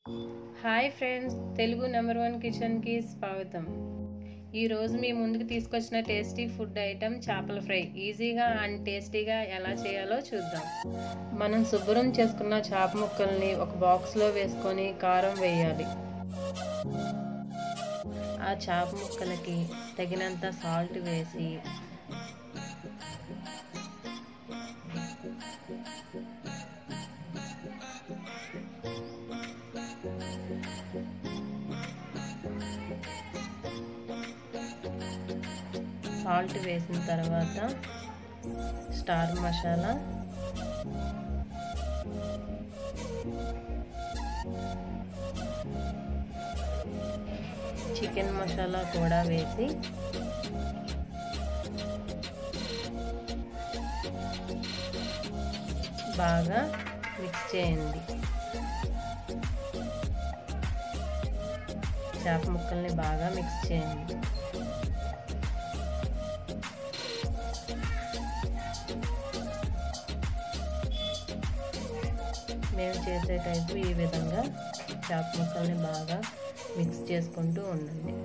hi friends Telugu number one కిచెన్కి స్వాగతం ఈరోజు మీ ముందుకు తీసుకొచ్చిన టేస్టీ ఫుడ్ ఐటెం చేపల ఫ్రై ఈజీగా అండ్ టేస్టీగా ఎలా చేయాలో చూద్దాం మనం శుభ్రం చేసుకున్న చేప ముక్కల్ని ఒక బాక్స్లో వేసుకొని కారం వేయాలి ఆ చేప ముక్కలకి తగినంత సాల్ట్ వేసి సాల్ట్ వేసిన తర్వాత స్టార్ మసాలా చికెన్ మసాలా కూడా వేసి బాగా మిక్స్ చేయండి చేప ముక్కల్ని బాగా మిక్స్ చేయండి మేము చేసే టైపు ఈ విధంగా చేప ముక్కల్ని బాగా మిక్స్ చేసుకుంటూ ఉండండి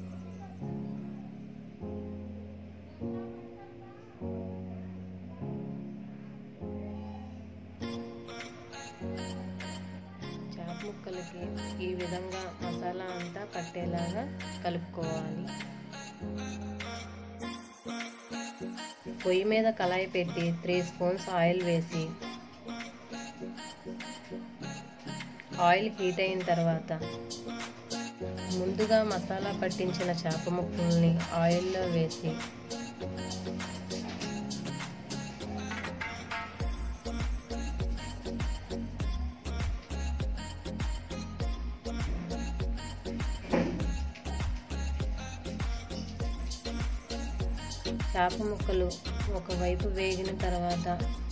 చేప ముక్కలకి ఈ విధంగా మసాలా అంతా పట్టేలాగా కలుపుకోవాలి పొయ్యి మీద కళాయి పెట్టి త్రీ స్పూన్స్ ఆయిల్ వేసి ఆయిల్ హీట్ అయిన తర్వాత ముందుగా మసాలా పట్టించిన చేప ముక్కల్ని ఆయిల్లో వేసి చేప ముక్కలు ఒకవైపు వేగిన తర్వాత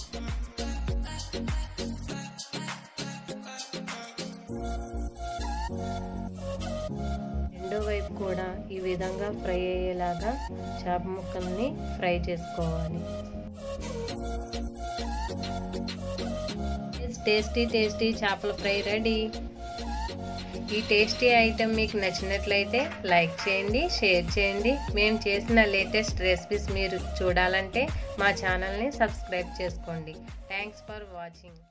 రెండో వైపు కూడా ఈ విధంగా ఫ్రై అయ్యేలాగా చేప ముక్కల్ని ఫ్రై చేసుకోవాలి టేస్టీ టేస్టీ చేపల ఫ్రై రెడీ ఈ టేస్టీ ఐటెం మీకు నచ్చినట్లయితే లైక్ చేయండి షేర్ చేయండి మేము చేసిన లేటెస్ట్ రెసిపీస్ మీరు చూడాలంటే మా ఛానల్ని సబ్స్క్రైబ్ చేసుకోండి థ్యాంక్స్ ఫర్ వాచింగ్